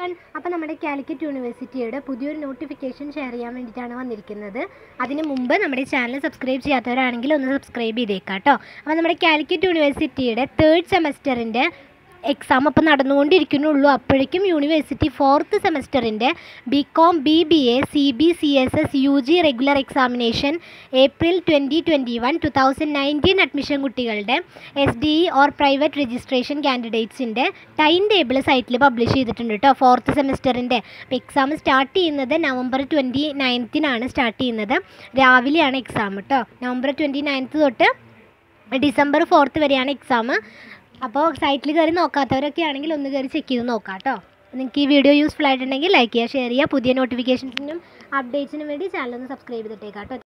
അപ്പോൾ നമ്മുടെ കാലിക്കറ്റ് യൂണിവേഴ്സിറ്റിയുടെ പുതിയൊരു നോട്ടിഫിക്കേഷൻ ഷെയർ ചെയ്യാൻ വേണ്ടിയിട്ടാണ് വന്നിരിക്കുന്നത് അതിന് മുമ്പ് നമ്മുടെ ചാനൽ സബ്സ്ക്രൈബ് ചെയ്യാത്തവരാണെങ്കിൽ ഒന്ന് സബ്സ്ക്രൈബ് ചെയ്തേക്കാം കേട്ടോ അപ്പോൾ നമ്മുടെ കാലിക്കറ്റ് യൂണിവേഴ്സിറ്റിയുടെ തേർഡ് സെമസ്റ്ററിൻ്റെ എക്സാം അപ്പോൾ നടന്നുകൊണ്ടിരിക്കുന്നുള്ളൂ അപ്പോഴേക്കും യൂണിവേഴ്സിറ്റി ഫോർത്ത് സെമസ്റ്ററിൻ്റെ B com B B A C B C S S U G regular examination April twenty twenty one two thousand nineteen admission കുട്ടികളുടെ S D E or private registration കാൻഡിഡേറ്റ്സിൻ്റെ time table സൈറ്റിൽ publish ചെയ്തിട്ടുണ്ട് കേട്ടോ fourth സെമസ്റ്ററിൻ്റെ അപ്പോൾ exam start ചെയ്യുന്നത് November twenty നയൻത്തിനാണ് start ചെയ്യുന്നത് രാവിലെയാണ് എക്സാം കേട്ടോ നവംബർ ട്വൻറ്റി നയൻത്ത് തൊട്ട് ഡിസംബർ ഫോർത്ത് വരെയാണ് എക്സാം അപ്പോൾ സൈറ്റിൽ കയറി നോക്കാത്തവരൊക്കെ ആണെങ്കിൽ ഒന്ന് കയറി ചെക്ക് ചെയ്ത് നോക്കാം കേട്ടോ നിങ്ങൾക്ക് ഈ വീഡിയോ യൂസ്ഫുൾ ആയിട്ടുണ്ടെങ്കിൽ ലൈക്ക് ചെയ്യുക ഷെയർ ചെയ്യുക പുതിയ നോട്ടിഫിക്കേഷൻസിനും അപ്ഡേറ്റ്സിനും വേണ്ടി ചാനൽ ഒന്ന് സബ്സ്ക്രൈബ് ചെയ്തിട്ടേക്കാം കേട്ടോ